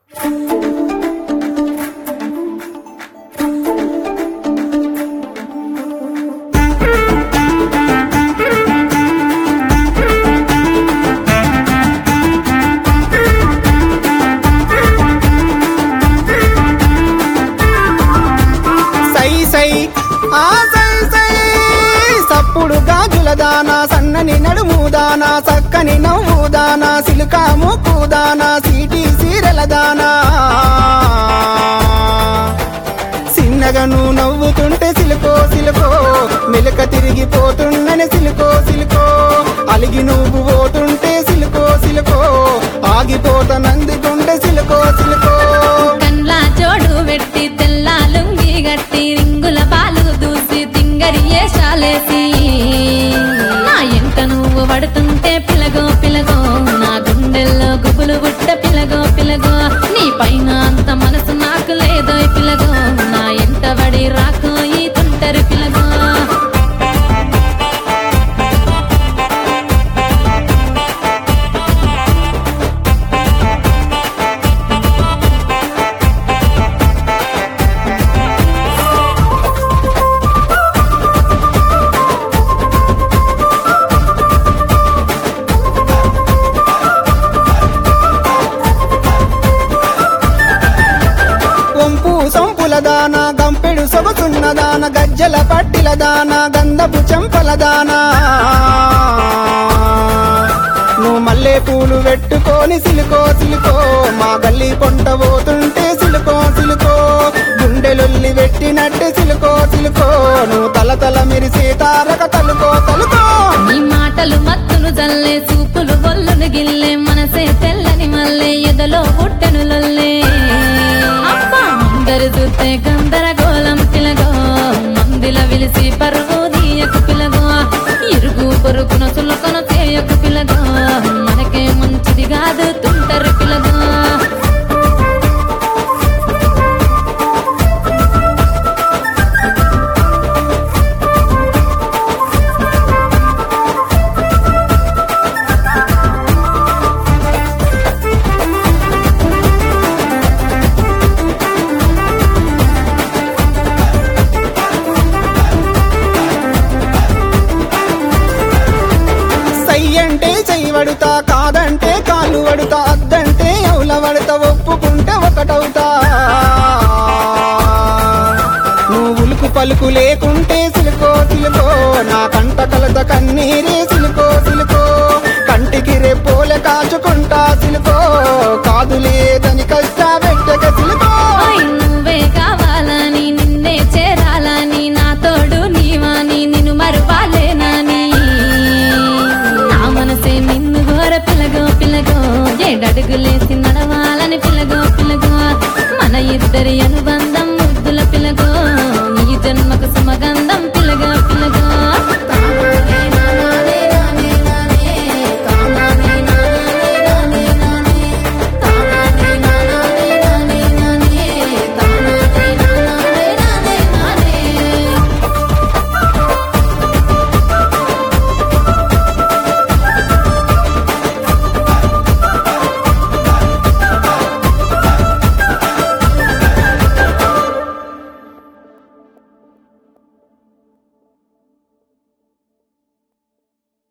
సై సై ఆ సై సై సప్పుడు గాజుల దానా సన్నని నడుము దానా చక్కని నవ్వు దానా సిలుక ముక్కు దానా సీటి సీరల దానా చిన్నగా నువ్వు నవ్వుతుంటే సిలుకో సిలుకో మెలక తిరిగిపోతుండని సిలుకో సిలుకో అలిగి నువ్వు పోతుంటే సిలుకో సిలుకో ఆగిపోతనందుకుంటే సిలుకో సిలుకో కండ్లా జోడు పెట్టి తెల్ల లుంగి గట్టి రింగుల పాలు దూసి తింగరి ఏషాలేసి నా ఎంట నువ్వు పడుతుంటే పిలగో పిలగో నా గుండెల్లో గుబులు గుట్ట పిలగో పిలగో నీ పైన అంత మనసు నాకు లేదో పిలగో నా ఎంట పడి రాకు ఈ తుంటరి పిలగో వంపు సొంపుల దాన గంపెడు సొగసున్న దాన గజ్జల పట్టిల దాన గంధపు చెంపల దానా నువ్వు మల్లె పూలు పెట్టుకొని సిలుకో సిలుకో మా గల్లి కొంట పోతుంటే సిలుకో సిలుకో గుండెలొల్లి పెట్టినట్టే సిలుకో సిలుకో నువ్వు తల తల మెరిసే తారక తలుకో తలుకో నీ మాటలు మత్తులు జల్లే చూపులు బొల్లును గిల్లే మనసే తెల్లని మల్లె ఎదలో పుట్టెను లొల్లే అబ్బా అందరు చూస్తే గందరగోళం పిలగో మందిల విలిసి పరుగు దీయకు పిలగో ఇరుగు పొరుగున సులకొన చేయకు పిలగో మనకే మంచిది కాదు తుంటరు పిలగో సై అంటే చెయ్యి వడుతా కాదంటే కాలు వడుతా అద్దంటే ఎవల వడతా ఒప్పుకుంటే ఒకటవుతా నువ్వు ఉలుకు పలుకు లేకుంటే సిలుకో సిలుకో నా కంట కలత కన్నీరే సిలుకో సిలుకో కంటికి రేపోలే కాచుకుంటా సిలుకో కాదు లేదని కష్ట పెట్టక సిలుకో ఓయ్ నువ్వే కావాలని నిన్నే చేరాలని నా తోడు నీవాని నిన్ను మరుపాలేనాని నా మనసే నిన్ను ఘోర పిలగో పిలగో ఏడడుగులేసి నడవాలని పిలగో పిలగో మన ఇద్దరి అను